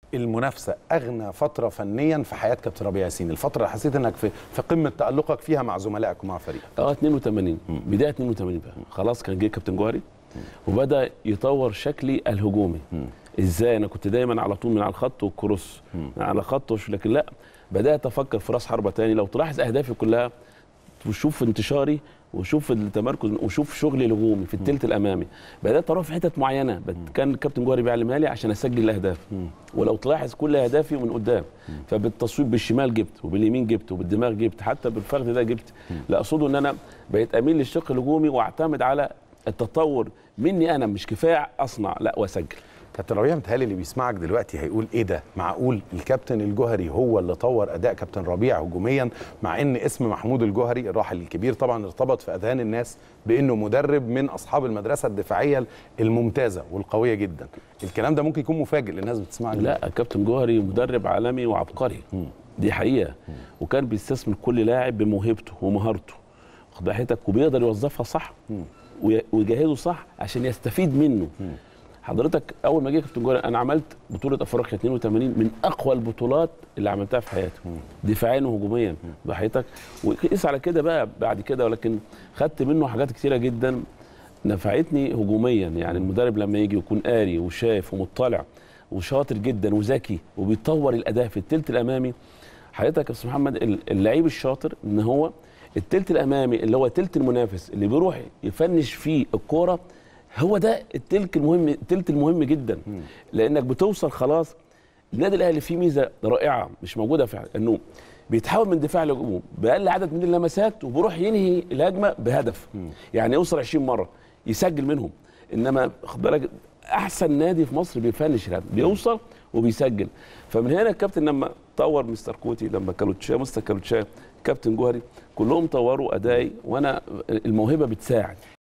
المنافسه اغنى فتره فنيا في حياه كابتن ربيع ياسين الفتره اللي حسيت انك في في قمه تالقك فيها مع زملائك ومع فريقك اه 82 بدايه 82 بقى خلاص كان جه كابتن جوهري وبدا يطور شكلي الهجومي ازاي انا كنت دايما على طول من على الخط والكروس على خط وش لكن لا بدات افكر في راس حربه تاني لو تلاحظ اهدافي كلها وشوف انتشاري وشوف التمركز وشوف شغلي الهجومي في الثلث الامامي بدات اروح في حتت معينه بت- كان الكابتن جوهري بيعلمها لي عشان اسجل الاهداف ولو تلاحظ كل اهدافي من قدام فبالتصويب بالشمال جبت وباليمين جبت وبالدماغ جبت حتى بالفخذ ده جبت لا اقصده ان انا بقيت اميل للشق الهجومي واعتمد على التطور مني انا مش كفايه اصنع لا واسجل كابتن ربيع متهيألي اللي بيسمعك دلوقتي هيقول ايه ده معقول الكابتن الجوهري هو اللي طور اداء كابتن ربيع هجوميا مع ان اسم محمود الجوهري الراحل الكبير طبعا ارتبط في اذهان الناس بانه مدرب من اصحاب المدرسه الدفاعيه الممتازه والقويه جدا الكلام ده ممكن يكون مفاجئ للناس بتسمعك لا كابتن جوهري مدرب عالمي وعبقري دي حقيقه وكان بيستثمر كل لاعب بموهبته ومهارته واخد حضرتك وبيقدر يوظفها صح وي- ويجهزه صح عشان يستفيد منه حضرتك اول ما جه كابتن جوهري انا عملت بطوله افريقيا 82 من اقوى البطولات اللي عملتها في حياتي دفاعيا وهجوميا بحياتك وقيس على كده بقى بعد كده ولكن خدت منه حاجات كتيره جدا نفعتني هجوميا يعني المدرب لما يجي يكون قاري وشايف ومطلع وشاطر جدا وذكي وبيطور الاداء في الثلث الامامي حضرتك يا استاذ محمد ال- اللعيب الشاطر ان هو الثلث الامامي اللي هو ثلث المنافس اللي بيروح يفنش فيه الكوره هو ده التلك المهم التلت المهم جدا لانك بتوصل خلاص النادي الاهلي فيه ميزه رائعه مش موجوده في انه بيتحول من دفاع لهجوم باقل عدد من اللمسات وبيروح ينهي الهجمه بهدف يعني يوصل 20 مره يسجل منهم انما خد بالك احسن نادي في مصر بيفنش الهدف بيوصل وبيسجل فمن هنا الكابتن لما طور مستر كوتي لما كالوتشا مستر كالوتشا كابتن جوهري كلهم طوروا ادائي وانا الموهبه بتساعد